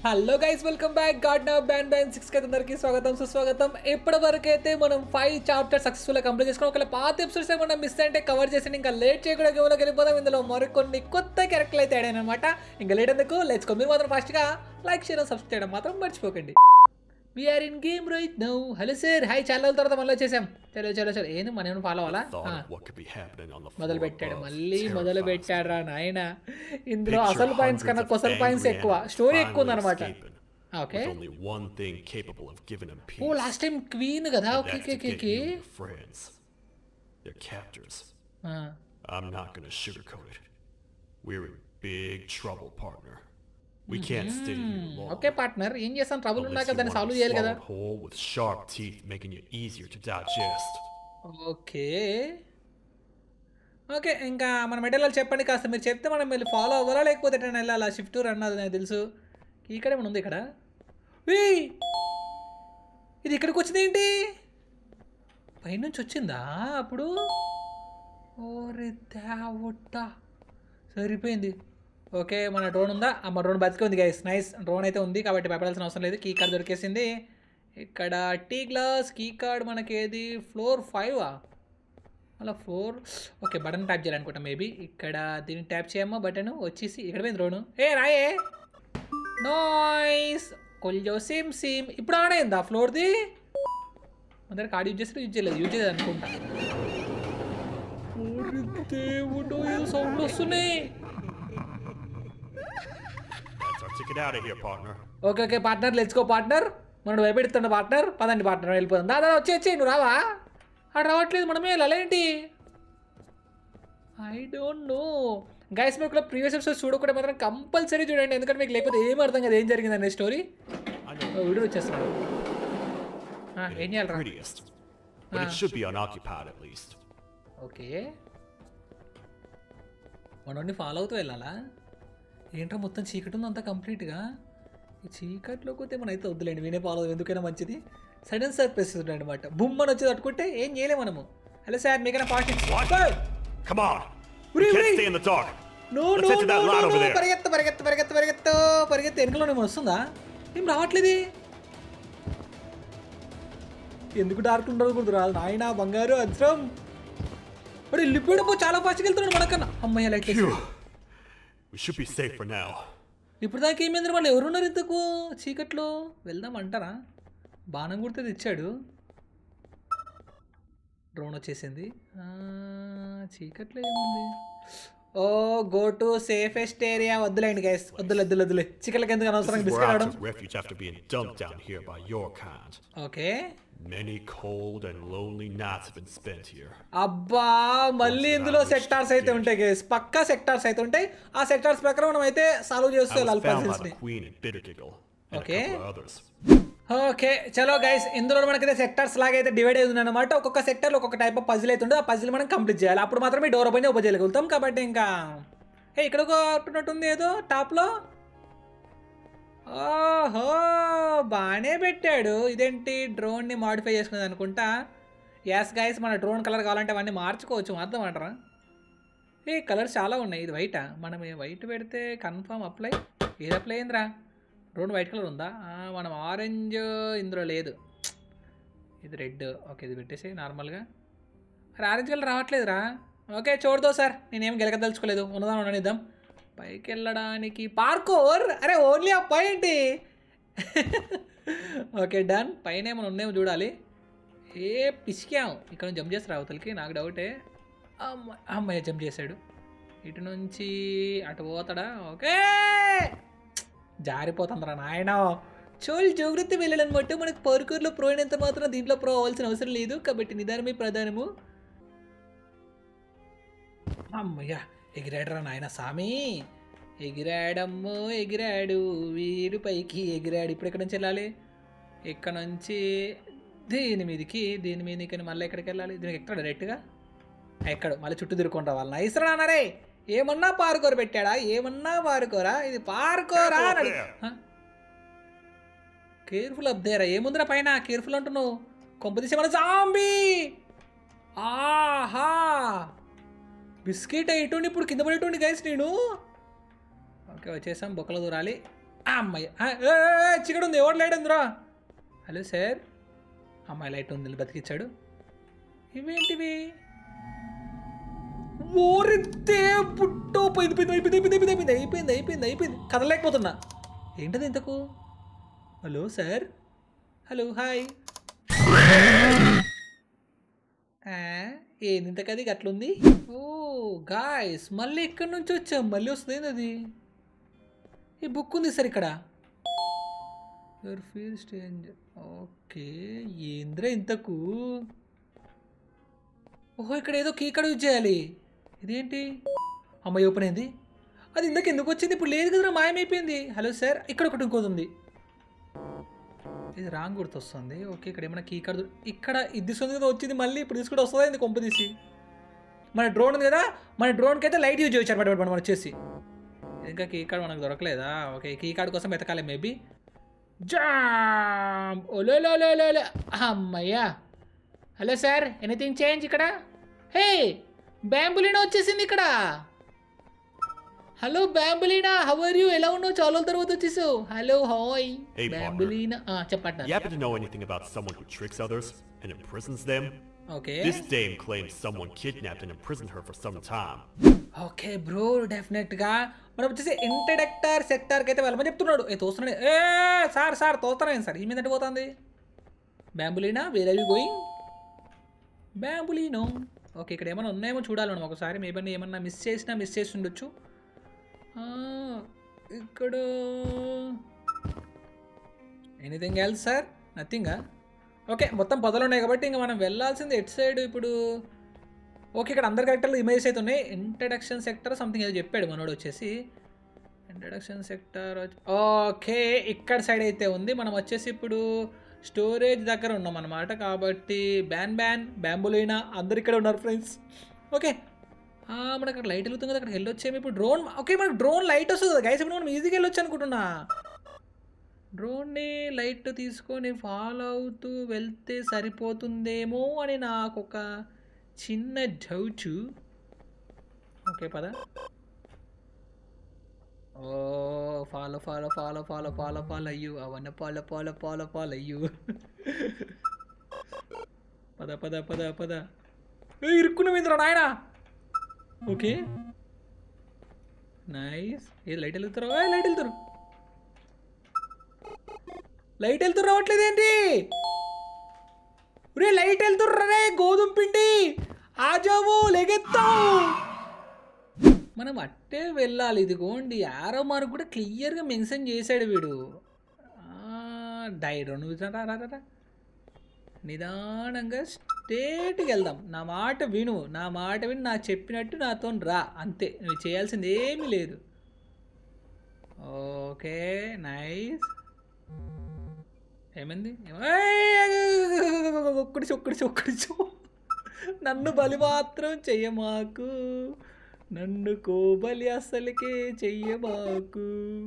Hello guys welcome back Garten of Banban six కి అందరికి స్వాగతం సుస్వాగతం ఇప్పటి వరకు అయితే మనం ఫైవ్ చాప్టర్ సక్సెస్ఫుల్ గా కంప్లీట్ చేసుకున్నాం ఒకవేళ పాత ఎపిసోడ్స్ ఏమన్నా మిస్ అంటే కవర్ చేసి ఇంకా లేట్ చేయకుండా గేమ్లోకి వెళ్ళిపోదాం ఇందులో మరికొన్ని కొత్త క్యారెక్టర్లు అయితే ఆడాను అనమాట ఇంకా లేట్ ఎందుకు లెట్స్ మీరు మాత్రం ఫాస్ట్ గా లైక్ షేర్ సబ్స్క్రైబ్ చేయడం మాత్రం మర్చిపోకండి we are in game right now hello sir hi చాలా రోజుల తర్వాత మళ్ళీ వచ్చేసాం చలో చలో చలో ఏంది మనం ఫాలో అవ్వాలా thought ఆ. of what could be happening on the మొదలు floor పెట్టాడు above మళ్ళీ మొదలు terrifies పెట్టాడు రా నాయన ఇందులో Picture అసలు పాయింట్స్ కన్నా hundreds of కొసలు పాయింట్స్ angry ఎక్కువ animals స్టోరీ finally ఎక్కువ ఉందన్నమాట escaping, okay With only one thing capable of giving them peace. Oh last time queen కదా and okay that's okay to okay get okay you and your friends. Their captors. I'm not gonna sugarcoat it. We're in big trouble, partner. We can't stay here long. Okay partner ఏం చేస్తాం trouble Unless ఉన్నాక you దాన్ని want to solve be చేయాలి కదా swallowed whole with sharp teeth, making you easier to digest. Okay okay ఇంకా మన material చెప్పండి కాస్త మీరు చెప్తే మనం వెళ్ళి ఫాలో అవ్వాలా లేకపోతే ఎటైనా వెళ్ళాలా షిఫ్ట్ రన్ అది నాకు తెలుసు ఇక్కడ ఏమైనా ఉంది ఇక్కడ ఏయ్! ఇది ఇక్కడికి వచ్చింది ఏంటి పైనుంచి వచ్చిందా అప్పుడు ఓరే దేవట్ట సరిపోయింది ఓకే మన డ్రోన్ ఉందా ఆ, మన డ్రోన్ బతికి ఉంది గైస్ నైస్ డ్రోన్ అయితే ఉంది కాబట్టి భయపడాల్సిన అవసరం లేదు కీ కార్డ్ దొరికేసింది ఇక్కడ టీ గ్లాస్ కీ కార్డ్ మనకి ఏది ఫ్లోర్ ఫైవ్ అలా ఫోర్ ఓకే బటన్ ట్యాప్ చేయాలనుకుంటా మేబీ ఇక్కడ దీన్ని ట్యాప్ చేయమ్మా బటన్ వచ్చేసి ఇక్కడ పోయింది డ్రోన్ ఏ రాయే నాయిస్ కొల్జో సిమ్ సిమ్ ఇప్పుడు ఆన్ అయిందా ఫ్లోర్ది అందరు కార్డ్ యూజ్ చేస్తే యూజ్ చేయలేదు యూజ్ చేయలేదు అనుకుంటా ఓరి దేవుడు ఏదో సౌండ్ వస్తున్నాయి That's our ticket out of here, partner. Okay okay partner let's go partner మనం భయపెడుతున్న పార్ట్నర్ పదండి పార్ట్నర్ వెళ్ళిపోదాం దాదా వచ్చి వచ్చి నువ్వు రావా అక్కడ రావట్లేదు మనమే వెళ్ళాలి ఏంటి ఐ డోంట్ నో గైస్ మీకు ప్రీవియస్ ఎపిసోడ్ చూడకుండా మాత్రం కంపల్సరీ చూడండి ఎందుకంటే మీకు లేకపోతే ఏం అర్థం కదా ఏం జరిగింది అనే స్టోరీ I know వీడియో వచ్చేస్తున్నాడు ఆ, ఏం it's చేయాలరా prettiest, but it should be unoccupied at least. Okay మనోడిని ఫాలో అవుతూ వెళ్ళాలా ఏంట్రా మొత్తం చీకటి ఉంది అంతా కంప్లీట్గా ఈ చీకట్లోకి పోతే మనం అయితే వద్దులేండి వినే ఫాలో ఎందుకైనా మంచిది సడన్ సర్ప్రైజ్ అనమాట బుమ్ అని వచ్చి తట్టుకుంటే ఏం చేయలేము మనము హలో సార్ మీకైనా What? Fast Come on. Uri, We can't Uri. stay in the dark. No Let's no head to no that lot over there. పరిగెత్తు పరిగెత్తు పరిగెత్తు పరిగెత్తు పరిగెత్తు వెనకలో ఏమైనా వస్తుందా ఏం రావట్లేదు ఎందుకు డార్క్ ఉండదు కూడా రాదు నాయన బంగారు అద్రం అరే వెళ్ళిపోయాడు పో చాలా ఫాస్ట్గా వెళ్తున్నాడు మనకన్నా అమ్మయ్య light Phew. We should be safe for now. ఇప్పుడు దాకా ఏమైంది వాళ్ళు ఎవరున్నారు ఇంతకు చీకట్లో వెళ్దాం అంటారా బాణం గుర్తుంది ఇచ్చాడు డ్రోన్ వచ్చేసింది ఆ, చీకట్లో ఏముంది oh go to safest area వద్దులేండి గైస్ వద్దులే వద్దులే వద్దులే చీకట్లకి ఎందుకు This అనవసరం is where బిస్కెట్ అవడం active refuge after being dumped down here by your kind. Okay Many cold and lonely nights have been spent here. అబ్బా మళ్ళీ ఇందులో సెక్టార్స్ అయితే ఉంటాయి గైస్ పక్కా సెక్టార్స్ అయితే ఉంటాయి ఆ సెక్టార్స్ ప్రకారం మనం అయితే సాల్వ్ చేస్తూ I వెళ్ళాలి was found by పజిల్స్ని the Queen in Bittergiggle and Okay. a couple of others. Okay చలో గైస్ ఇందులో మనకైతే సెక్టర్స్ లాగా అయితే డివైడ్ అయి ఉందన్నమాట ఒక్కొక్క సెక్టర్లో ఒక్కొక్క టైప్ ఆఫ్ పజిల్ అయితే ఉంటుంది ఆ పజిల్ మనం కంప్లీట్ చేయాలి అప్పుడు మాత్రమే డోర్ ఓపెన్ ఓపెన్ చేయగలుగుతాం కాబట్టి ఇంకా ఏ ఇక్కడ ఒక ఉంటున్నట్టుంది ఏదో టాప్లో ఓహో బాగానే పెట్టాడు ఇదేంటి డ్రోన్ని మాడిఫై చేసుకునేది అనుకుంటా యాస్ గైస్ మన డ్రోన్ కలర్ కావాలంటే అవన్నీ మార్చుకోవచ్చు మార్దాం అంటారా ఏ కలర్స్ చాలా ఉన్నాయి ఇది వైటా మనం వైట్ పెడితే కన్ఫర్మ్ అప్లై ఏది అప్లై అయిందిరా డ్రోన్ వైట్ కలర్ ఉందా ఆ, మనం ఆరెంజ్ ఇందులో లేదు ఇది రెడ్ ఓకే ఇది పెట్టేసి నార్మల్గా అరే ఆరెంజ్ కలర్ రావట్లేదురా ఓకే చూడదో సార్ నేనేం గెలకదలుచుకోలేదు ఉన్నదా ఉండనిద్దాం పైకి వెళ్ళడానికి పార్కోర్ అరే ఓన్లీ ఆ పై ఏంటి ఓకే డన్ పైన ఏమైనా ఉన్నాయేమో చూడాలి ఏ పిసికాం ఇక్కడ నుంచి జంప్ చేస్తారు అవతలకి నాకు డౌటే అమ్మ అమ్మయ్య జంప్ చేశాడు ఇటు నుంచి అటు పోతాడా ఓకే జారిపోతుందిరా నాయన చోల్ జాగ్రత్త వెళ్ళాలన్నమాట మనకు పరుకూరులో ప్రో అయినంత మాత్రం దీంట్లో ప్రో అవ్వాల్సిన అవసరం లేదు కాబట్టి నిదానమే ప్రధానము అమ్మయ్య ఎగిరాడరా నాయన సామి ఎగిరాడమ్మో ఎగిరాడు వీడు పైకి ఎగిరాడు ఇప్పుడు ఎక్కడి నుంచి వెళ్ళాలి ఇక్కడ నుంచి దీని మీదకి దీని మీదకి మళ్ళీ ఎక్కడికి వెళ్ళాలి దీనికి ఎక్కడ డైరెక్ట్గా ఎక్కడ మళ్ళీ చుట్టూ తిరుక్కొని రావాలి నైస్ రా అన్నారే ఏమన్నా పారుకోరు పెట్టాడా ఏమన్నా పారుకోరా ఇది పారుకోరా Careful up there. Careful up దేరా ఏముందిరా పైన కేర్ఫుల్ అంటున్నావు కొంపదీసి మన జాంబీ ఆహా బిస్కెట్ అయ్యేటోండి ఇప్పుడు కింద పడేటోండి గైస్ నేను ఓకే వచ్చేసాం బొక్కలో దూరాలి అమ్మాయి ఆ, ఏ, ఏ, ఏ, చికెన్ ఉంది ఎవరు లేడు అందురా హలో సార్ అమ్మాయి లైట్ ఉంది బతికిచ్చాడు ఇవేంటివి ఓరితే పుట్టో పోయింది పోయింది అయిపోయింది అయిపోయింది అయిపోయింది అయిపోయింది అయిపోయింది అయిపోయింది కదలేకపోతున్నా ఏంటది ఇంతకు హలో సార్ హలో హాయ్ ఆ, ఏంది ఇంతకది అట్లుంది ఓ గాయస్ మళ్ళీ ఇక్కడి నుంచి వచ్చాం మళ్ళీ వస్తుంది ఏంది అది ఈ బుక్ ఉంది సార్ ఇక్కడ యువర్ ఫీల్ స్టేంజ్ ఓకే ఏంద్రా ఇంతకు ఓహో ఇక్కడ ఏదో కీ కార్డ్ యూజ్ చేయాలి ఇదేంటి అమ్మాయి ఓపెన్ అయింది అది ఇందాక ఎందుకు వచ్చింది ఇప్పుడు లేదు కదరా మాయమైపోయింది హలో సార్ ఇక్కడ ఒకటి ఇంకోటి ఉంది ఇది రాంగ్ గుర్తొస్తుంది ఓకే ఇక్కడ ఏమైనా కీ కార్డ్ ఇక్కడ ఇది తీసుకుంది కదా వచ్చింది మళ్ళీ ఇప్పుడు తీసుకుంటే వస్తుందా ఇది కొంప తీసి మన డ్రోన్ ఉంది కదా మన డ్రోన్కి అయితే లైట్ యూజ్ చేయించారు బట్ మనం వచ్చేసి ఇంకా కీ కార్డ్ మనకు దొరకలేదా ఓకే కీ కార్డ్ కోసం వెతకాలి మేబీ జామ్ ఓలోలోలోలో అమ్మయ్యా హలో సార్ ఎనీథింగ్ చేంజ్ ఇక్కడ హే బ్యాంబులీనా వచ్చేసింది ఇక్కడ hello Banbaleena how are you ఎలా ఉన్నావు చాలా రోజుల తర్వాత వచ్చేసావు hello hi Hey, partner. Banbaleena చెప్పండి You happen to know anything about someone who tricks others and imprisons them? Okay This dame claims someone kidnapped and imprisoned her for some time. Okay bro డెఫినెట్గా మనం వచ్చేసి ఇంటడక్టర్ సెక్టార్కి అయితే వెళ్ళమని చెప్తున్నాడు ఏ తోస్తున్నాడు ఏ సార్ సార్ తోస్తున్నాను సార్ ఈ మీద పోతుంది బ్యాంబులీనా వేర్ ఆర్ యూ గోయింగ్ బ్యాంబులీనో ఓకే ఇక్కడ ఏమైనా ఉన్నాయేమో చూడాలి మనం ఒకసారి మేబీ ఏమన్నా మిస్ చేసినా మిస్ చేసి ఉండొచ్చు ఆ, ఇక్కడ ఎనీథింగ్ ఎల్స్ సార్ నథింగా ఓకే మొత్తం పదలు ఉన్నాయి కాబట్టి ఇంకా మనం వెళ్ళాల్సింది ఎట్ సైడ్ ఇప్పుడు ఓకే ఇక్కడ అందరి క్యారెక్టర్లు ఇమేజెస్ అయితే ఉన్నాయి ఇంట్రడక్షన్ సెక్టర్ సంథింగ్ ఏదో చెప్పాడు మనోడు వచ్చేసి ఇంట్రడక్షన్ సెక్టర్ ఓకే ఇక్కడ సైడ్ అయితే ఉంది మనం వచ్చేసి ఇప్పుడు స్టోరేజ్ దగ్గర ఉన్నాం అనమాట కాబట్టి బ్యాన్ బ్యాన్ బ్యాంబులైనా అందరు ఇక్కడ ఉన్నారు ఫ్రెండ్స్ ఓకే ఆ, మనకు అక్కడ లైట్ వెళ్తుంది కదా అక్కడ వెళ్ళొచ్చేమి ఇప్పుడు డ్రోన్ ఓకే మనకు డ్రోన్ లైట్ వస్తుంది కదా గైస్ ఇప్పుడు మనం ఈజీగా వెళ్ళొచ్చు అనుకుంటున్నా డ్రోన్ని లైట్ తీసుకొని ఫాలో అవుతూ వెళ్తే సరిపోతుందేమో అని నాకు ఒక చిన్న డౌట్ ఓకే పద ఓ follow follow follow follow follow follow అయ్యు అవన్న ఫాలో ఫాలో ఫాలో ఫాలో అయ్యు పద పద పద పద ఏ ఇరుక్కున్నామేంద్రా నాయనా ఓకే నైస్ ఏది లైట్ వెళ్తారు ఏ లైట్ వెళ్తారు లైట్ వెళ్తురు రావట్లేదు ఏంటి రే లైట్ వెళ్తుర్రా రే గోధుమ పిండి ఆజావు లెగెత్తావు మనం అట్టే వెళ్ళాలి ఇదిగోండి ఆరో మార్క్ కూడా క్లియర్గా మెన్షన్ చేశాడు వీడు డైడ్ నువ్వు రా, రా, రా, రా. నిదానంగా స్ట్రేట్కి వెళ్దాం నా మాట విను నా మాట విని నాకు చెప్పినట్టు నాతో రా అంతే నువ్వు చేయాల్సింది ఏమీ లేదు ఓకే నైస్ ఏమైంది ఒక్కడిచి ఒక్కడిచి ఒక్కడిచి నన్ను బలి మాత్రం చెయ్యమాకు నన్ను కోబలి అస్సలకే చెయ్యమాకు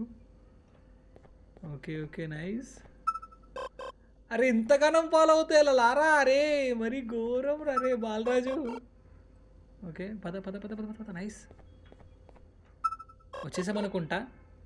ఓకే ఓకే నైస్ అరే ఇంతగానం ఫాలో అవుతాయి అలా లారా అరే మరి ఘోరం రా రే బాలరాజు ఓకే పద పద పద పద పద పద నైస్ వచ్చేసామనుకుంటా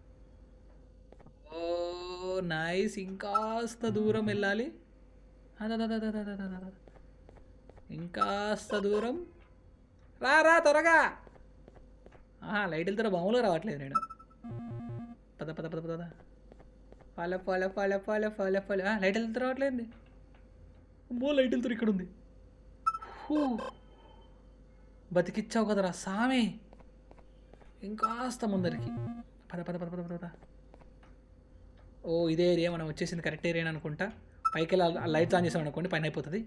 ఓ నైస్ ఇంకాస్త దూరం వెళ్ళాలి అద, అద, అద, అద, అద, అద, అద. ఇంకాస్త దూరం రా రా త్వరగా ఆహా లైట్ వెళ్తారా బాములో రావట్లేదు నేను పద పద పద పద follow follow follow follow follow follow light వెళ్తారు రావట్లేదు అమ్మో లైట్ వెళ్తారు ఇక్కడ ఉంది హూ. బతికిచ్చావు కదరా సామి ఇంకాస్త ముందరికి పద పద పద పద పద పద ఓ ఇదే ఏరియా మనం వచ్చేసింది కరెక్ట్ ఏరియా అనుకుంటా పైకి వెళ్ళి ఆ లైట్స్ ఆన్ చేసాం అనుకోండి పైన అయిపోతుంది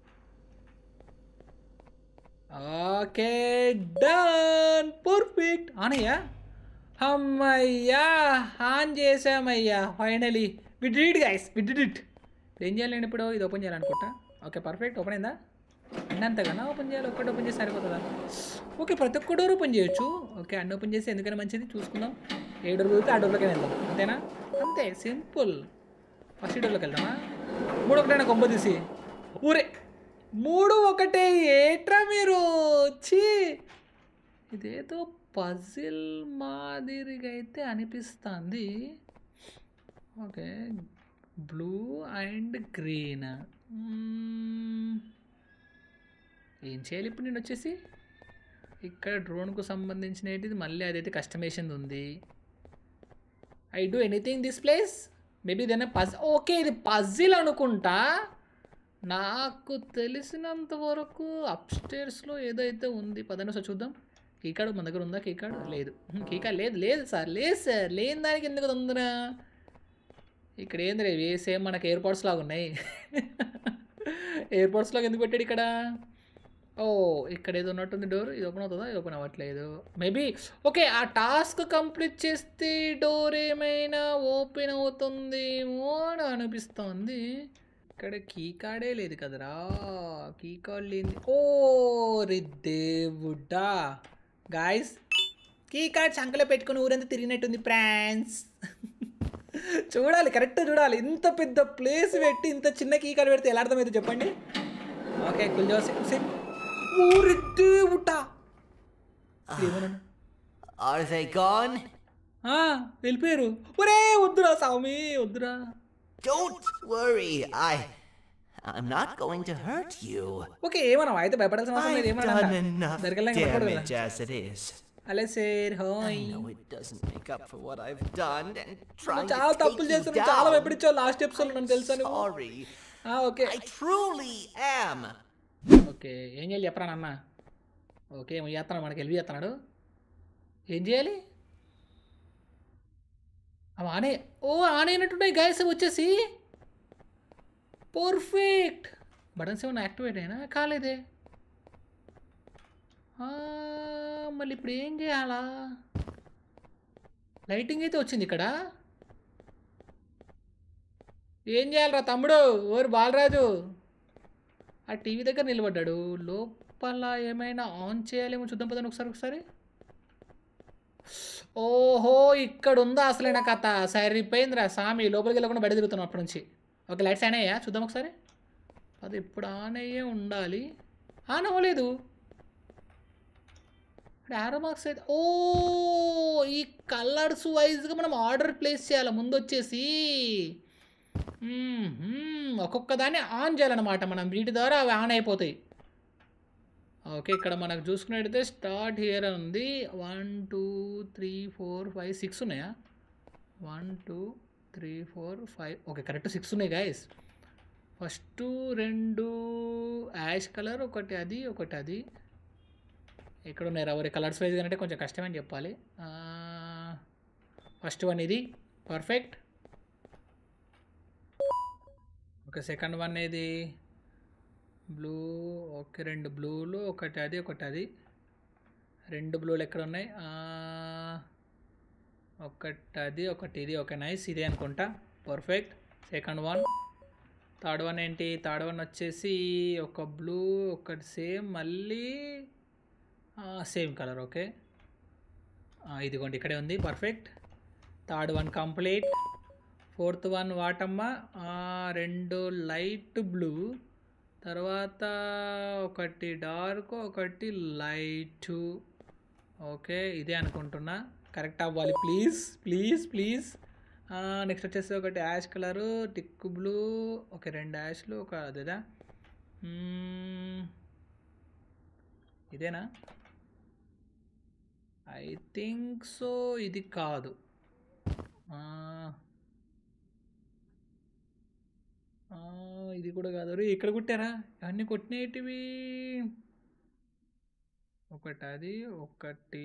ఓకే డన్ పర్ఫెక్ట్ ఆనయ్యా అమ్మయ్యా ఆన్ చేసామయ్యా finally we did guys we did it ఏం చేయాలండి ఇప్పుడు ఇది ఓపెన్ చేయాలనుకుంటా ఓకే పర్ఫెక్ట్ ఓపెన్ అయిందా అన్నీ అంతగానా ఓపెన్ చేయాలి ఒక్కటి ఓపెన్ చేసి సరిపోతుందా ఓకే ప్రతి ఒక్క డోర్ ఓపెన్ చేయొచ్చు ఓకే అన్ని ఓపెన్ చేసి ఎందుకైనా మంచిది చూసుకుందాం ఏ డోర్ వెళ్తే ఆ డోర్లోకి వెళ్దాం అంతేనా అంతే సింపుల్ ఫస్ట్ డోర్లోకి వెళ్దామా మూడు ఒకటైనా కొంప తీసి ఊరే మూడు ఒకటే ఏట్రా మీరు చీ ఇదేదో పజిల్ మాదిరిగా అయితే అనిపిస్తుంది ఓకే బ్లూ అండ్ గ్రీన్ ఏం చేయాలి ఇప్పుడు నేను వచ్చేసి ఇక్కడ డ్రోన్కు సంబంధించినది మళ్ళీ అదైతే కస్టమైషన్ ఉంది I do anything this place maybe then పజ్ ఓకే ఇది పజిల్ అనుకుంటా నాకు తెలిసినంత వరకు అప్స్టేర్స్లో ఏదైతే ఉంది పదని సార్ చూద్దాం కీకార్డు మన దగ్గర ఉందా కీకార్డు లేదు కీకార్డ్ లేదు లేదు సార్ లేదు సార్ లేని దానికి ఎందుకు తొందర ఇక్కడ ఏంది రే ఇవి సేమ్ మనకి ఎయిర్పోర్ట్స్ లాగా ఉన్నాయి ఎయిర్పోర్ట్స్ లాగా ఎందుకు పెట్టాడు ఇక్కడ ఓ ఇక్కడ ఏదో ఉన్నట్టుంది డోర్ ఇది ఓపెన్ అవుతుందా ఇది ఓపెన్ అవ్వట్లేదు మేబీ ఓకే ఆ టాస్క్ కంప్లీట్ చేస్తే డోర్ ఏమైనా ఓపెన్ అవుతుందేమో అని అనిపిస్తోంది ఇక్కడ కీ కార్డే లేదు కదరా కీ కార్డ్ లేని ఓ రి దేవుడా గాయస్ కీ కార్డ్ చంకలో పెట్టుకుని ఊరంతా తిరిగినట్టుంది ఫ్రాన్స్ చూడాలి కరెక్ట్ చూడాలి ఇంత పెద్ద ప్లేస్ పెట్టి ఇంత చిన్న కీ కార్డ్ పెడితే ఎలా అర్థమైతే చెప్పండి ఓకే కుల్జోసి సిమ్ ఊరి దేవుడా ఏమన్నా Are they gone? వెళ్ళిపోయారు ఒరే వద్దురా స్వామి వద్దురా Don't worry. I. I'm not going to hurt you. Okay ఏమన్నా అయితే భయపడాల్సిన అవసరం లేదు I've done ఏమన్నా enough దగ్గరలో ఇంకా పట్టుకోడు damage కదా as it is. అలే sir I hi know it doesn't make up for what I've done and నువ్వు trying చాలా to take తప్పులు you చేస్తున్నావు చాలా down. భయపడిచ్చావు లాస్ట్ ఎపిసోడ్ నన్ను తెలుసా I'm నువ్వు sorry. ఆ, okay I truly am. Okay ఏం చేయాలి చెప్పరా నాన్న ఓకే ఏమో చేస్తున్నాడు మనకి ఎల్వి చేస్తున్నాడు ఏం చేయాలి అవి ఆనే ఓ ఆన్ అయినట్టున్నాయి గాయస్ వచ్చేసి పర్ఫెక్ట్ బటన్స్ ఏమన్నా యాక్టివేట్ అయినా కాలేదే ఆ, మళ్ళీ ఇప్పుడు ఏం చేయాలా లైటింగ్ అయితే వచ్చింది ఇక్కడ ఏం చేయాలరా తమ్ముడు ఓరు బాలరాజు ఆ టీవీ దగ్గర నిలబడ్డాడు లోపల ఏమైనా ఆన్ చేయాలేమో చూద్దాం పదండి ఒకసారి ఒకసారి ఓహో ఇక్కడ ఉందా అసలైన కథ సరిపోయిందిరా స్వామి లోపలికి వెళ్ళకుండా బయట తిరుగుతున్నాం అప్పటి నుంచి ఓకే లైట్స్ ఆన్ అయ్యా చూద్దాం ఒకసారి అది ఇప్పుడు ఆన్ అయ్యే ఉండాలి ఆన్ అవ్వలేదు యారో మార్క్స్ అయితే ఓ ఈ కలర్స్ వైజ్గా మనం ఆర్డర్ ప్లేస్ చేయాలి ముందు వచ్చేసి మ్మ్హ్మ్. ఒక్కొక్క దాన్ని ఆన్ చేయాలన్నమాట మనం వీటి ద్వారా అవి ఆన్ అయిపోతాయి ఓకే ఇక్కడ మనకు చూసుకున్నట్టయితే స్టార్ట్ హియర్ అని ఉంది one two three four five six ఉన్నాయా one two three four five okay correct six ఉన్నాయి గాయస్ ఫస్ట్ రెండు యాష్ కలర్ ఒకటి అది ఒకటి అది ఎక్కడ ఉన్నాయి ఎవరి కలర్స్ వైజ్ అంటే కొంచెం కష్టమని చెప్పాలి ఫస్ట్ వన్ ఇది పర్ఫెక్ట్ ఓకే సెకండ్ వన్ ఏది బ్లూ ఓకే రెండు బ్లూలు ఒకటి అది ఒకటి అది రెండు బ్లూలు ఎక్కడ ఉన్నాయి ఆ, ఒకటి అది ఒకటి ఇది ఓకే నైస్ ఇదే అనుకుంటా perfect second one third one ఏంటి థర్డ్ వన్ వచ్చేసి ఒక బ్లూ ఒకటి సేమ్ మళ్ళీ సేమ్ కలర్ ఓకే ఆ, ఇదిగోండి ఇక్కడే ఉంది perfect third one complete fourth one వాటమ్మ ఆ, రెండు లైట్ బ్లూ తర్వాత ఒకటి డార్క్ ఒకటి లైట్ ఓకే ఇదే అనుకుంటున్నా కరెక్ట్ అవ్వాలి ప్లీజ్ ప్లీజ్ ప్లీజ్ నెక్స్ట్ వచ్చేసి ఒకటి యాష్ కలరు టిక్ బ్లూ ఒక రెండు యాష్లు ఒక అదేదా మ్మ్. ఇదేనా ఐ థింక్ సో ఇది కాదు ఆ, ఆ, ఇది కూడా కాదు రే ఇక్కడ కుట్టారా అన్నీ కొట్టినేటివి ఒకటి అది ఒకటి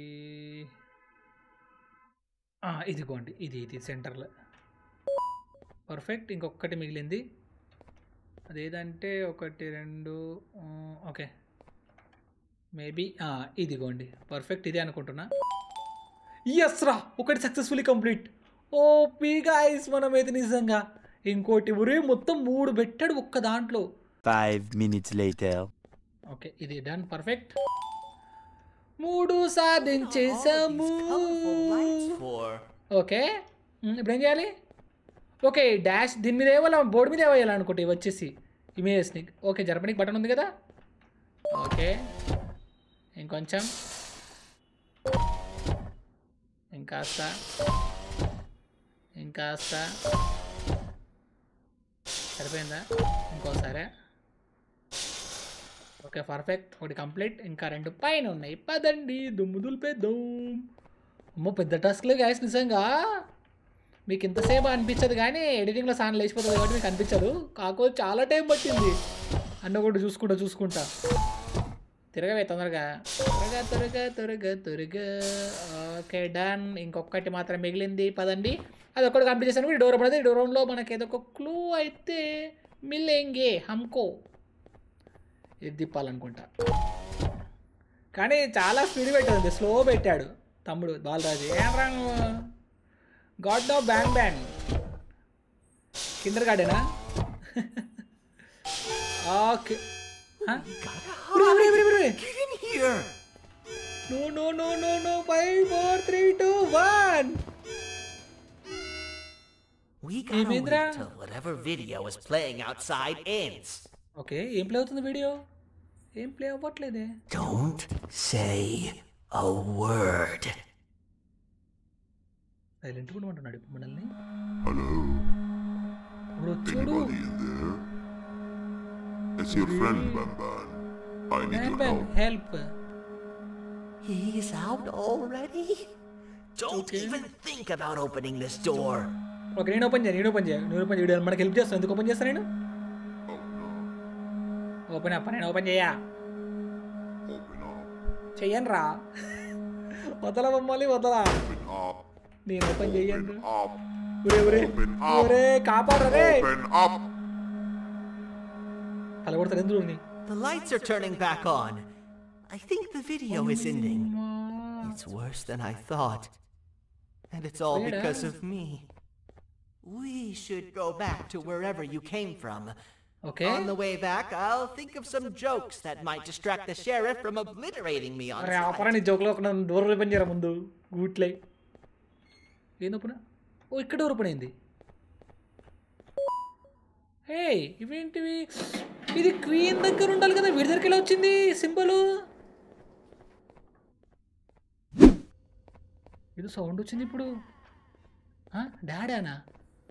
ఆ, ఇదిగోండి ఇది ఇది సెంటర్లో పర్ఫెక్ట్ ఇంకొకటి మిగిలింది అదేదంటే ఒకటి రెండు ఆ, ఓకే మేబీ ఇదిగోండి పర్ఫెక్ట్ ఇదే అనుకుంటున్నా ఎస్ రా ఒకటి successfully complete O P guys మనమైతే నిజంగా ఇంకోటి ఒరే మొత్తం మూడు పెట్టాడు ఒక్క దాంట్లో Five minutes later. ఓకే ఇది డన్ పర్ఫెక్ట్ మూడు సాధించేసాము Colorful lights for. ఓకే ఉమ్, ఇప్పుడు ఏం చేయాలి ఓకే డాష్ దీని మీద వేయాలి బోర్డు మీద వేయాలి అనుకుంటే ఇవి వచ్చేసి ఇమేజెస్ని ఓకే జరపడానికి బటన్ ఉంది కదా ఓకే ఇంకొంచెం ఇంకాస్త ఇంకాస్త సరిపోయిందా ఇంకోసారి ఓకే పర్ఫెక్ట్ ఒకటి కంప్లీట్ ఇంకా రెండు పైన ఉన్నాయి పదండి దుమ్ము దులిపేద్దాం అమ్మో పెద్ద టాస్క్లే గాయస్ నిజంగా మీకు ఇంతసేపు అనిపించదు కానీ ఎడిటింగ్లో సాన్ లేచిపోతుంది కాబట్టి మీకు అనిపించదు కాకపోతే చాలా టైం పట్టింది అన్న ఒకటి చూసుకుంటా చూసుకుంటా తిరగవే తొందరగా త్వరగా త్వరగా త్వరగా త్వరగా ఓకే డన్ ఇంకొకటి మాత్రం మిగిలింది పదండి అది ఒక్కటి కంప్లీట్ చేశాను ఈ డోర్ పడితే ఈ డోరంలో మనకి ఏదో ఒక క్లూ అయితే మిల్లేంగే హమ్కో ఇది తిప్పాలనుకుంటా కానీ చాలా స్పీడ్ పెట్టాడు స్లో పెట్టాడు తమ్ముడు బాలరాజు ఏం రాను గాడ్ నో బ్యాంగ్ బ్యాంగ్ కిందర్ గార్డెనా okay Get in here! No no no no no five four three two one We gotta wait Emindra? till whatever video is playing outside ends. Okay ఏం play అవుతుంది video ఏం play అవ్వట్లేదే Don't say a word. Silent కూడా ఉంటున్నాడు ఇప్పుడు మనల్ని Hello, ఇప్పుడు వచ్చాడు anybody in there? It's your friend Bamban. I need your help. Help He's out already? Don't even think about opening this door. Okay నేను open చేయ నేను ఓపెన్ చేయ నేను ఓపెన్ చేయడం మనకి హెల్ప్ చేస్తాను ఎందుకు ఓపెన్ చేస్తాను నేను Oh no, ఓపెన్ అప్ప నేను ఓపెన్ చేయా open up, చెయ్యను రా వదల మమ్మల్ని వదలా open up, నేను ఓపెన్ చెయ్యను open up, ఒరే ఒరే open up, ఒరే కాపాడరా రే open up. కలగొడతారు ఎందుకు నీ The lights are turning back on. I think the video is ending. It's worse than I thought. And it's all Wait, because uh, of me. We should go back to wherever you came from. Okay On the way back, I'll think of some jokes that might distract the sheriff from obliterating me on అరే ఆపరా sight. నీ జోకులో ఒక నన్ను door open చేయరా ముందు గూట్లే ఏంది open ఓ ఇక్కడ door open అయింది హే ఇవేంటివి ఇది క్వీన్ దగ్గర ఉండాలి కదా వీడి దగ్గరికి ఎలా వచ్చింది సింబల్ ఇది సౌండ్ వచ్చింది ఇప్పుడు డాడానా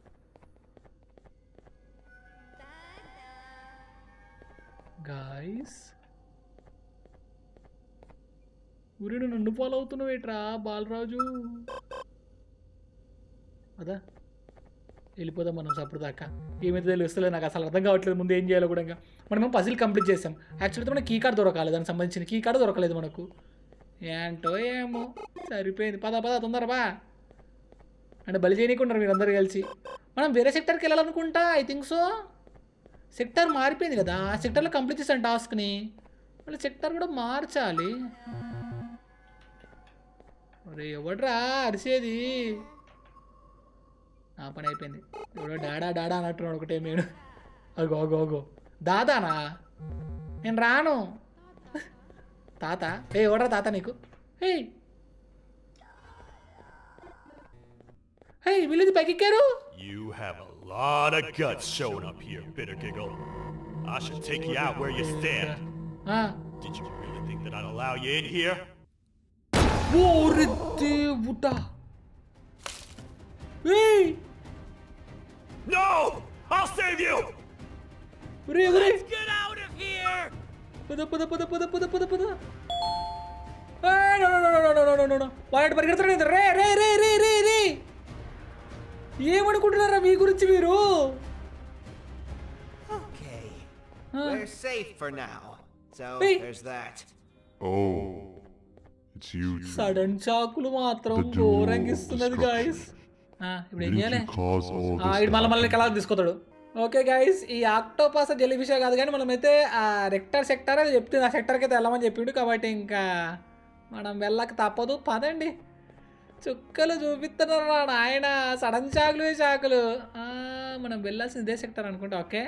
గాయస్ ఊరి నువ్వు నన్ను ఫాలో అవుతున్నావేట్రా బాలరాజు అదా వెళ్ళిపోదాం మనం అప్పుడు దాకా ఏమైతే తెలుస్తలేదు నాకు అసలు అర్థం కావట్లేదు ముందు ఏం చేయాలో కూడా ఇంకా మనం పజిల్ కంప్లీట్ చేసాం యాక్చువల్లీ మనకి కీ కార్డ్ దొరకాలి దానికి సంబంధించిన కీ కార్డ్ దొరకలేదు మనకు ఏంటో ఏమో సరిపోయింది పద పద తొందర బా అంటే బలి చేయనీకున్నారు మీరు అందరు కలిసి మనం వేరే సెక్టర్కి వెళ్ళాలనుకుంటా ఐ థింక్ సో సెక్టర్ మారిపోయింది కదా ఆ సెక్టర్లో కంప్లీట్ చేసాను టాస్క్ని మళ్ళీ సెక్టర్ కూడా మార్చాలి అరే ఎవడ్రా అరిసేది నా పని అయిపోయింది ఎవడో డాడా డాడా అన్నట్టున్నాడు ఒకటే మేడు అగో అగో అగో దాదానా నేను రాను తాత ఏ ఎవడ్రా తాత నీకు హే హే వీళ్ళది పైకి ఎక్కారు You have a lot of guts showing up here, Bitter Giggle. I should take you out where you stand. ఆ. Did you really think that I'd allow you in here? ఓరి దేవుడా ఏయ్ No! I'll save you! ఒరే ఒరే Get out of here! పద పద పద పద పద పద పద ఏయ్, no, no, no, no, no, no, no, no, no. వాడు పరిగెడుతున్నాడు రే రే రే రే రే రే ఏమనుకుంటున్నారా మీ గురించి మీరు Okay. Huh. We're safe for now. So Wait. there's that. Oh, it's you two. Sudden షాకులు మాత్రం The dual ఘోరంగా ఇస్తున్నది గాయస్ ఇప్పుడు ఏం Didn't చేయాలి you cause all ఆ, this? ఇటు మళ్ళీ మళ్ళీ కలా తీసుకొస్తాడు ఓకే గైస్ ఈ ఆక్టోపాస్ జెల్లీ ఫిష్ కాదు కానీ మనమైతే ఆ రెక్టర్ సెక్టర్ అది చెప్తుంది ఆ సెక్టర్కి అయితే వెళ్ళమని చెప్పిండు కాబట్టి ఇంకా మనం వెళ్ళక తప్పదు పదండి చుక్కలు చూపిస్తున్నారు రా నాయన సడన్ షాకులు షాకులు ఆ, మనం వెళ్ళాల్సింది ఇదే సెక్టర్ అనుకుంటా ఓకే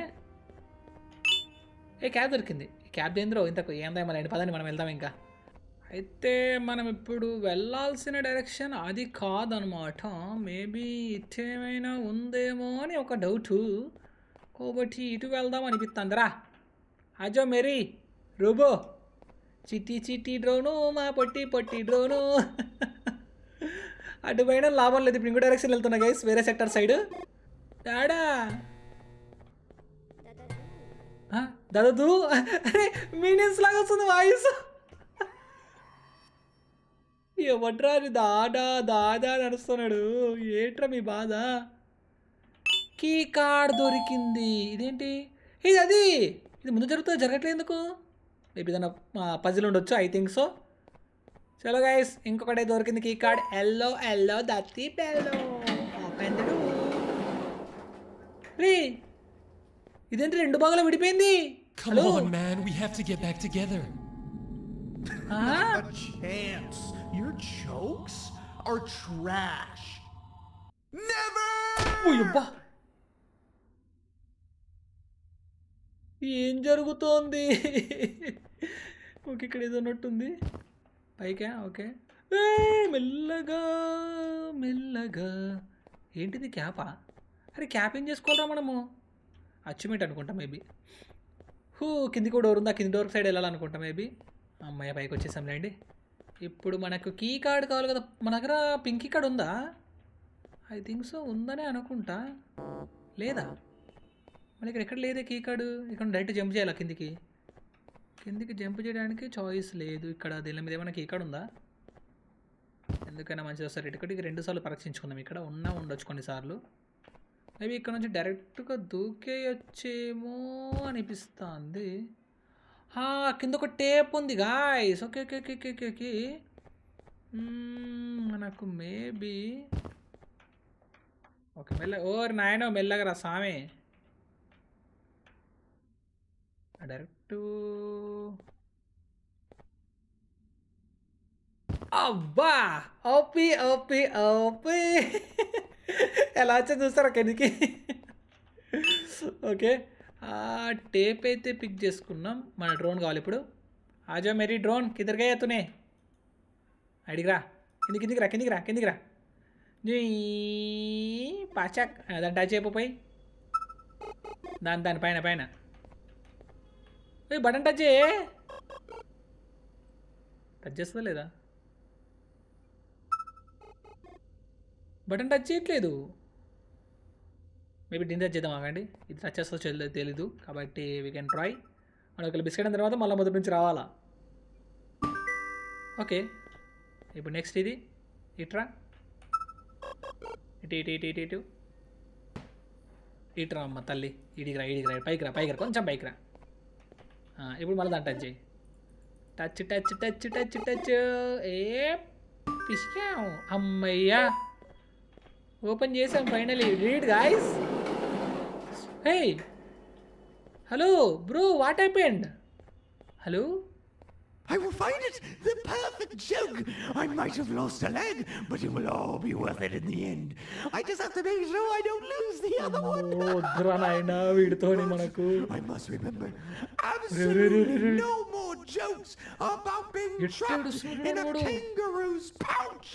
ఏ క్యాబ్ దొరికింది ఈ క్యాబ్ దేంద్రో ఇంతకు ఏందా మన పదండి మనం వెళ్దాం ఇంకా అయితే మనం ఇప్పుడు వెళ్ళాల్సిన డైరెక్షన్ అది కాదనమాట మేబీ ఇటేమైనా ఉందేమో అని ఒక డౌటు కాబట్టి ఇటు వెళ్దాం అనిపిస్తుందిరా అజో మెరీ రోబో చిట్టి చిట్టి డ్రోను మా పొట్టి పొట్టి డ్రోను అటు పోయినా లాభం లేదు ఇప్పుడు ఇంకో డైరెక్షన్ వెళ్తున్నా గైస్ వేరే సెక్టర్ సైడ్ డాడా దదదు అరే మీనియన్స్ లాగా వస్తుంది వాయిస్ ఎవట్రా అది దాదా దాదా నడుస్తున్నాడు ఏట్రా మీ బాధ కీ కార్డ్ దొరికింది ఇదేంటి ఇది అది ఇది ముందు జరుగుతుందో జరగట్లేదు ఎందుకు మేబీ ఏదైనా పజిల్ ఉండొచ్చు ఐ థింక్ సో చలో గైస్ ఇంకొకటే దొరికింది కీ కార్డ్ ఎల్లో ఎల్లో దత్తి పెల్లో ఓపెన్ రే ఇదేంటి రెండు భాగాలు విడిపోయింది Come hello on, man. We have to get back together. ఆ? chance. Your jokes are trash. Never! ఉయ్యబ్బా. ఏం జరుగుతోంది ఓకే ఇక్కడ ఏదో ఉన్నట్టుంది పైకా ఓకే ఏయ్, మెల్లగా మెల్లగా ఏంటిది క్యాపా అరే క్యాప్ ఏం చేసుకోవాలరా మనము అచ్చిమేట్ అనుకుంటా మేబీ హూ కింది కూడా డోర్ ఉందా కింది డోర్ సైడ్ వెళ్ళాలనుకుంటా మేబీ అమ్మాయి పైకి వచ్చేసాంలేండి ఇప్పుడు మనకు కీ కార్డ్ కావాలి కదా మన దగ్గర పింకీ కార్డ్ ఉందా ఐ థింక్ సో ఉందనే అనుకుంటా లేదా మన ఇక్కడ ఎక్కడ లేదే కీ కార్డు ఇక్కడ డైరెక్ట్ జంప్ చేయాలి కిందికి కిందికి జంప్ చేయడానికి చాయిస్ లేదు ఇక్కడ దీని మీద ఏమైనా కీ కార్డ్ ఉందా ఎందుకైనా మంచిది వస్తారు ఇటుకటికి రెండు సార్లు పరీక్షించుకుందాం ఇక్కడ ఉన్నా ఉండొచ్చు కొన్నిసార్లు మేబీ ఇక్కడ నుంచి డైరెక్ట్గా దూకేయచ్చేమో అనిపిస్తుంది ఆ, కింద ఒక టేప్ ఉంది guys okay okay okay okay okay okay మ్మ్, మనకు మేబీ ఓకే మెల్ల ఓర్ నాయనో మెల్లగా రా సామే డైరెక్ట్ అబ్బా ఓపి ఓపి ఓపి ఎలా వచ్చా చూస్తారా కిందికి ఓకే ఆ టేప్ అయితే పిక్ చేసుకున్నాం మన డ్రోన్ కావాలి ఇప్పుడు ఆజా మెరీ డ్రోన్ కిందకి తూనే అడిగిరా కింది కిందికి రా కిందికి రా కిందికి రా పాచాక్ దాని టచ్ అయిపోయి దాని దాని పైన పైన ఓయ్ బటన్ టచ్ చేయి టచ్ చేస్తుందా లేదా బటన్ టచ్ చేయట్లేదు మేబీ దీన్ని టచ్ చేద్దాం ఆగండి ఇది టచ్ చేస్తో చేయలేదు తెలీదు కాబట్టి వీ కెన్ ట్రై మనం ఒకవేళ బిస్కెట్ అయిన తర్వాత మళ్ళీ మొదటి నుంచి రావాలా ఓకే ఇప్పుడు నెక్స్ట్ ఇది ఇట్రా ఇటు ఇటు ఇటు ఇటు ఇటు ఇటురా అమ్మ తల్లి ఇడికి రా ఇడికి రా పైకి రా పైకి రా కొంచెం పైకి రా ఆ, ఇప్పుడు మళ్ళీ దాన్ని టచ్ చేయి touch touch touch touch touch ఏ పిసికాం అమ్మయ్యా ఓపెన్ చేసాం finally read guys hey hello bro what happened hello I will find it! The perfect joke! I might have lost a leg, but it will all be worth it in the end. I just have to make sure I don't lose the other one. వద్దురా నాయనా వీడితోని మనకు I must remember absolutely no more jokes about being You're trapped so in a stupid. kangaroo's pouch.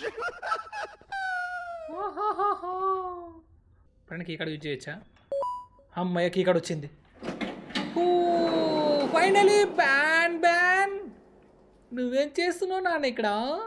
Friend key card use చేయొచ్చా అమ్మయ్య key card వచ్చింది finally బ్యాన్ బ్యాన్ నువ్వేం చేస్తున్నావు నాన్న ఇక్కడ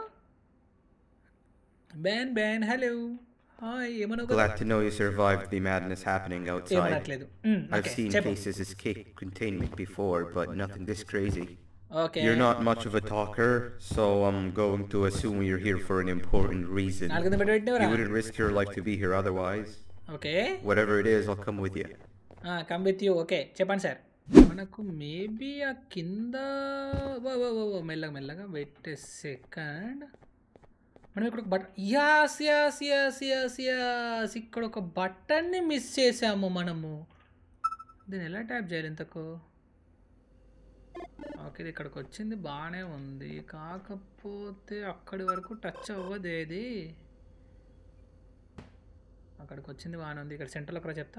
బ్యాన్ బ్యాన్ హలో హాయ్ ఏమన్నావు కదా Glad to know you survived the madness happening outside. ఏమనట్లేదు మ్, I've ఓకే seen చెప్పు cases escape containment before, but nothing this crazy. Okay You're not much of a talker, so I'm going to assume you're here for an important reason. నాలుగు కింద పెట్టి పెట్టినవరా You wouldn't risk your life to be here otherwise. Okay Whatever it is, I'll come with you. Come with you okay చెప్పండి sir మనకు maybe ఆ కింద ఓ, ఓ, ఓ, ఓ, మెల్లగా మెల్లగా వెయిట్ సెకండ్ మనం ఇక్కడ ఒక బట్ యాస్ యాస్ యాస్ యాస్ యాస్ ఇక్కడ ఒక బటన్ని మిస్ చేసాము మనము దీన్ని ఎలా ట్యాప్ చేయాలి ఇంతకు ఓకే ఇది ఇక్కడికి వచ్చింది బాగానే ఉంది కాకపోతే అక్కడి వరకు టచ్ అవ్వదు ఏది అక్కడికి వచ్చింది బాగానే ఉంది ఇక్కడ సెంటర్లో కూడా చెప్తా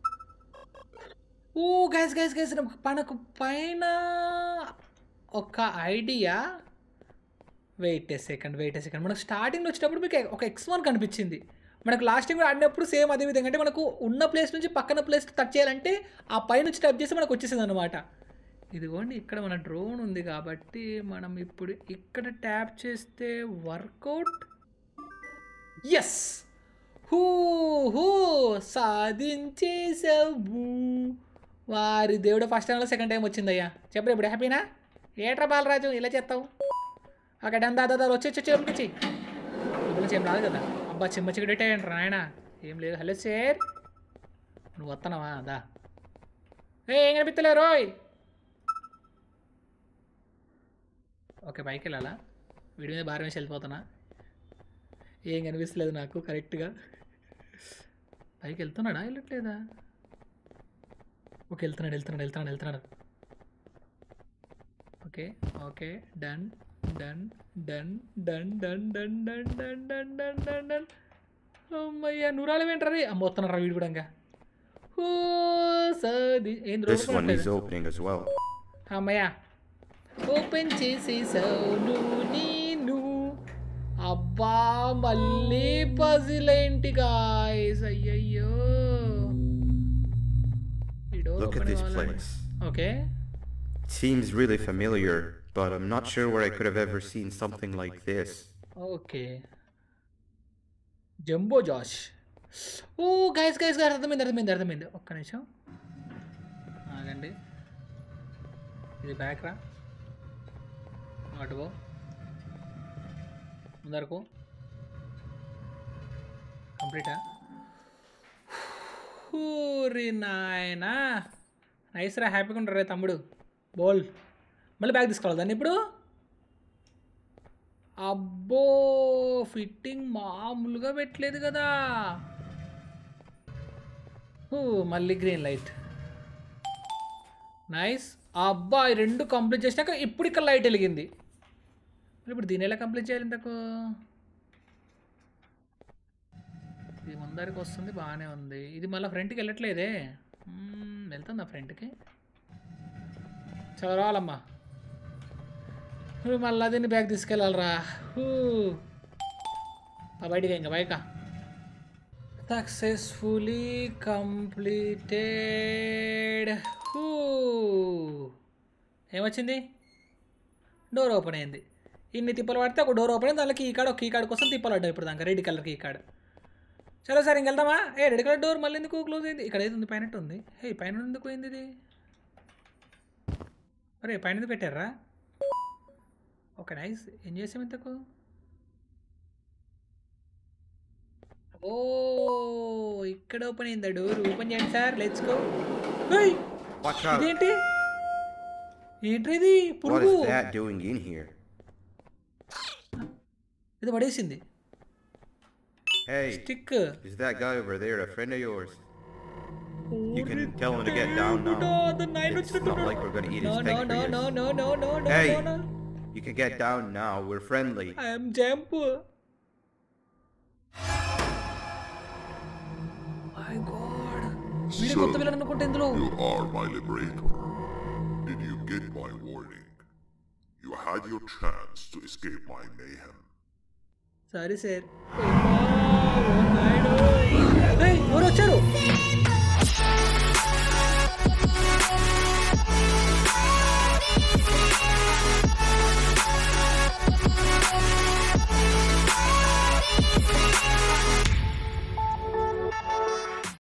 ఓ గ్యాస్ గ్యాస్ గ్యాస్ మనకు పైన ఒక idea wait a second wait a second మనకు స్టార్టింగ్లో వచ్చేటప్పుడు మీకు ఒక ఎక్స్ వన్ కనిపించింది మనకు లాస్ట్ టైం కూడా ఆడినప్పుడు సేమ్ అదే విధంగా అంటే మనకు ఉన్న ప్లేస్ నుంచి పక్కన ప్లేస్ టచ్ చేయాలంటే ఆ పై నుంచి టచ్ చేస్తే మనకు వచ్చేసింది అనమాట ఇదిగోండి ఇక్కడ మన డ్రోన్ ఉంది కాబట్టి మనం ఇప్పుడు ఇక్కడ ట్యాప్ చేస్తే వర్కౌట్ ఎస్ హూ హూ సాధించేసావు వారి దేవుడు ఫస్ట్ టైంలో సెకండ్ టైం వచ్చిందయ్యా చెప్పరు ఇప్పుడు హ్యాపీనా ఏట్రా బాలరాజు ఇలా చేస్తావు అక్కడ డన్ దాదా దాదా వచ్చి వచ్చి పంపించి ఇప్పుడు ఏం రాదు కదా అబ్బా చిమ్మ చికెట్ ఏంట్రా నాయన ఏం లేదు హలో సార్ నువ్వు వస్తున్నావా దా ఏ ఏం కనిపిస్తలేరు రోయ్ ఓకే పైకి వెళ్ళాలా వీడి మీద భారం వేసి వెళ్ళిపోతున్నా ఏం కనిపిస్తలేదు నాకు కరెక్ట్గా పైకి వెళ్తున్నాడా వెళ్ళట్లేదా ఓకే వెళ్తున్నాడు వెళ్తున్నాడు వెళ్తున్నాడు వెళ్తున్నాడు okay okay done done done done done done done done done done done done అమ్మయ్య నూరాలు ఏంటారు అమ్మ వస్తున్నారా వీడు కూడా ఇంకా ఓ సది ఏంది This one road is opening as well. అమ్మయ్య ఓపెన్ చేసేసాను నేను అబ్బా మళ్ళీ పజిల్ ఏంటి గాయస్ అయ్యయ్యో ఈ door Look at open this కావాలని place. ఓకే It seems really familiar, but I'm not sure where I could have ever seen something like this. Okay జంబో జాష్ ఓ గైస్ గైస్ గారు అర్థమైంది అర్థమైంది అర్థమైంది ఒక్క నిమిషం ఆగండి ఇది బ్యాక్ రా అటువో ముందరకు కంప్లీటా ఊరి నాయనా నైస్ రా హ్యాపీగా ఉంటారు రే తమ్ముడు బోల్ మళ్ళీ బ్యాగ్ తీసుకోవాలి దాన్ని ఇప్పుడు అబ్బో ఫిట్టింగ్ మామూలుగా పెట్టలేదు కదా ఊ, మళ్ళీ గ్రీన్ లైట్ నైస్ అబ్బా ఈ రెండు కంప్లీట్ చేసినాక ఇప్పుడు ఇక్కడ లైట్ వెలిగింది మరి ఇప్పుడు దీని ఎలా కంప్లీట్ చేయాలి ఇంతకు ఇది ముందరికి వస్తుంది బాగానే ఉంది ఇది మళ్ళీ ఫ్రంట్కి వెళ్ళట్లేదే మ్మ్, వెళ్తుందా ఫ్రంట్కి చాలా రావాలమ్మా ఇప్పుడు మళ్ళీ దీన్ని బ్యాగ్ తీసుకెళ్ళాలరా హూ. ఆ బయటికి ఇంకా బయట సక్సెస్ఫుల్లీ కంప్లీటెడ్ హూ ఏమొచ్చింది డోర్ ఓపెన్ అయింది ఇన్ని తిప్పలు పడితే ఒక డోర్ ఓపెన్ అయింది దానికి కీ కార్డ్ ఒక కీ కార్డ్ కోసం తిప్పలు పడ్డాయి ఇప్పుడు దాకా రెడ్ కలర్ కీ కార్డ్ సరే సార్ ఇంకెళ్దామా ఏ రెడ్ కలర్ డోర్ మళ్ళీ ఎందుకు క్లోజ్ అయింది ఇక్కడ ఏది ఉంది పైన ఉంది హే పైన ఎందుకు పోయింది ఇది అరే పైన ఎందుకు పెట్టారా ఓకే నైస్ ఏం చేసాం ఇంతకు ఓ ఇక్కడ ఓపెన్ అయిందా డోర్ ఓపెన్ చేయండి sir let's go Watch out! ఇదేంటి ఏంటిది What పురుగు is that doing in here? ఇది పడేసింది Hey, stick is that guy over there a friend of yours? You can tell him to get down now. It's not like we're gonna eat No, his no, no, pancreas. no, no, no, no, no, Hey. no, no. You can get down now. We're friendly. I'm jump my god వీడి కొత్త villain అనుకుంటే ఇందులో You are my liberator. Did you get my warning? You had your chance to escape my mayhem. Sorry sir ఎవరు వచ్చారు